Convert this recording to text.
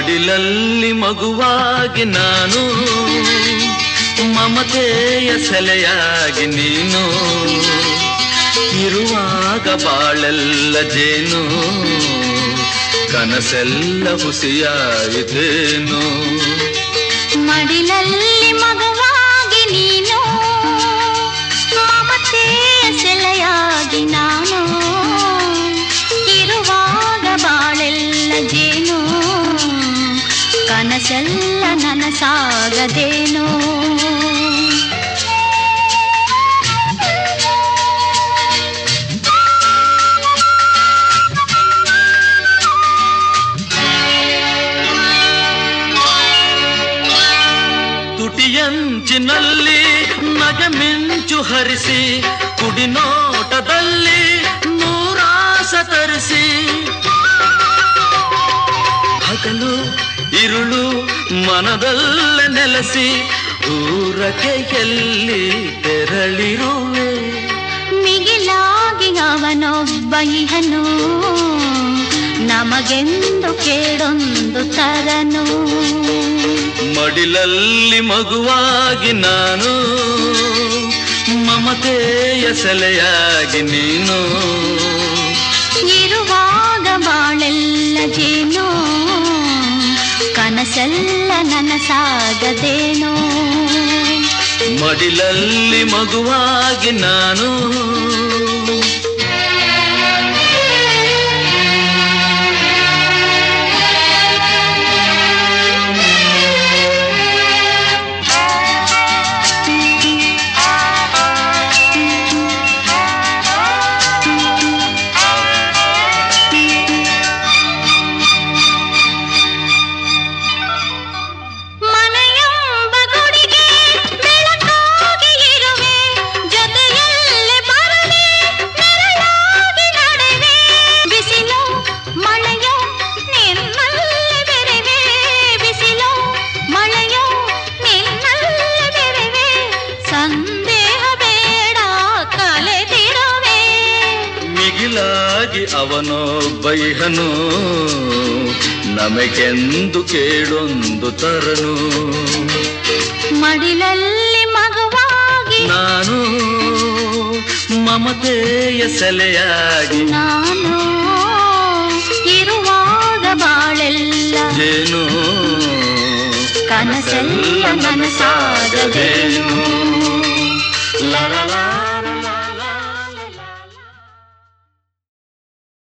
ಮಡಿಲಲ್ಲಿ ಮಗುವಾಗಿ ನಾನು ಮಮತೆಯ ಸೆಲೆಯಾಗಿ ನೀನು ಇರುವಾಗ ಬಾಳೆಲ್ಲ ಜೇನು ಕನಸೆಲ್ಲ ಹುಸಿಯಾಯಿತೇನು ಮಡಿಲಲ್ಲಿ ಮಗವಾಗಿ ನೀನು ಮಮತೆಯ ಸೆಲೆಯಾಗಿ ನಾನು ಇರುವಾಗ ಬಾಳೆಲ್ಲ ಜೇನು ಕನಸೆಲ್ಲ ನನಸಾಗದೇನು ತುಟಿಯಂಚಿನಲ್ಲಿ ನಗೆ ಮಿಂಚು ಹರಿಸಿ ಕುಡಿನೋಟದಲ್ಲಿ ನೂರಾಸ ತರಿಸಿ ಹಗಲು ಇರುಳು ಮನದಲ್ಲೇ ನೆಲೆಸಿ ಊರಕ್ಕೆ ಎಲ್ಲಿ ತೆರಳಿರುವೆ ಮಿಗಿಲಾಗಿ ಅವನೊಬ್ಬ ಇಹನು ನಮಗೆಂದು ಕೇಳೊಂದು ತರನು ಮಡಿಲಲ್ಲಿ ಮಗುವಾಗಿ ನಾನು ಮಮತೆಯ ಸೆಲೆಯಾಗಿ ನೀನು ಇರುವಾಗ ಬಾಳೆಲ್ಲ ಜೇನು ಕನಸೆಲ್ಲ ನನಸಾಗದೇನು ಮಡಿಲಲ್ಲಿ ಮಗುವಾಗಿ ನಾನು ಮನೆಯೆಂಬ ಗುಡಿಗೆ ಬೆಳಕಾಗಿ ಇರುವೆ ಜೊತೆಯಲ್ಲಿ ಬರಲಿ ನೆರಳಾಗಿ ನಡೆವೆ ಬಿಸಿಲು ಮಳೆಯೋ ನಿನ್ನಲ್ಲಿ ಬೆರೆವೆ ಬಿಸಿಲು ಮಳೆಯೋ ನಿನ್ನಲ್ಲಿ ಬೆರೆವೆ ಸಂದೇಹ ಬೇಡ ಕಲೆದಿರುವೆ ಮಿಗಿಲಾಗಿ ಅವನೊಬ್ಬ ಇಹನು ನಮಗೆಂದು ಕೇಳೊಂದು ತರನು ಮಡಿಲಲ್ಲಿ ಮಗುವಾಗಿ ನಾನು ಮಮತೆಯ ಸೆಲೆಯಾಗಿ ನಾನು ಇರುವಾಗ ಬಾಳೆಲ್ಲ ಜೇನು ಕನಸೆಲ್ಲ ನನಸಾಗದೇನು ಲಾ ಲಾ ಲಾ